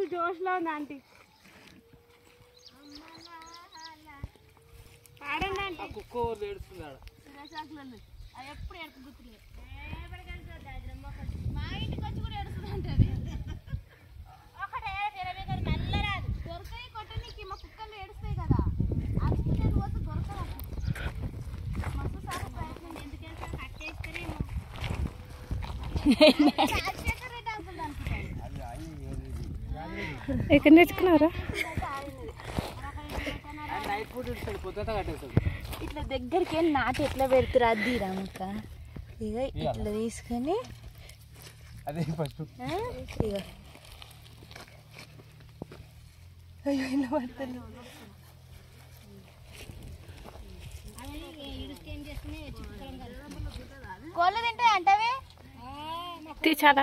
జోష్లో ఉంది ఆంటీ పాడండి ఆంటీ కుక్క ఊరు ఏడుస్తుంది ఆడ అవి ఎప్పుడు ఎడక గుర్తులేదు మా ఇంటికి వచ్చి కూడా ఏడుస్తుంది అంటది ఒకటే తిరగదు కదా మెల్ల రాదు దొరకాయి కొట్టనీకి మా కుక్కలు ఏడుస్తాయి కదా అందుకే నేను పోతే దొరకదు మస్తు సార్లు ప్రయత్నం ఎందుకు చేస్తా కట్టేస్తేనే రాజశేఖర్ రెడ్డి అంకుల్ అనుకుంటాను ఎక్కడ నేర్చుకున్నారా నైట్ ఫుడ్ ఇస్తాడు పొద్దుత కట్టేస్తాడు ఇట్లా దగ్గరికి వెళ్ళి నాటు ఎట్లా పెడుతురు అది రామక్క ఇక ఇట్లా తీసుకొని అదే ఫస్ట్ ఆ, ఇక అయ్యో ఇలా పడుతుంది కోళ్ళు తింటాయి అంటావే తీచాలా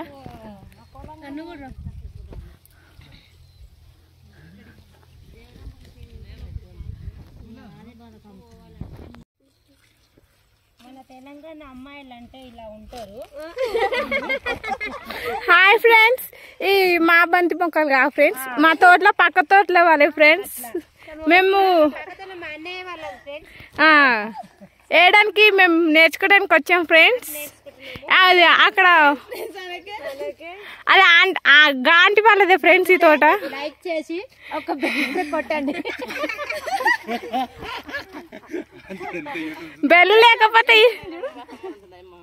మన తెలంగాణ అమ్మాయిలు అంటే ఇలా ఉంటారు హాయ్ ఫ్రెండ్స్ ఈ మా బంతి మొక్కలు కా ఫ్రెండ్స్ మా తోటలో పక్క తోటలో వాళ్ళే ఫ్రెండ్స్ మేము మా అన్నయ్య వాళ్ళది ఫ్రెండ్స్ ఆ, వేయడానికి మేము నేర్చుకోవడానికి వచ్చాం ఫ్రెండ్స్ అది అక్కడ అది ఆంట్- ఆ గాంటి వాళ్ళదే ఫ్రెండ్స్ ఈ తోట లైక్ చేసి ఒక బెల్ కొట్టండి బెల్ లేకపోతే ఈ-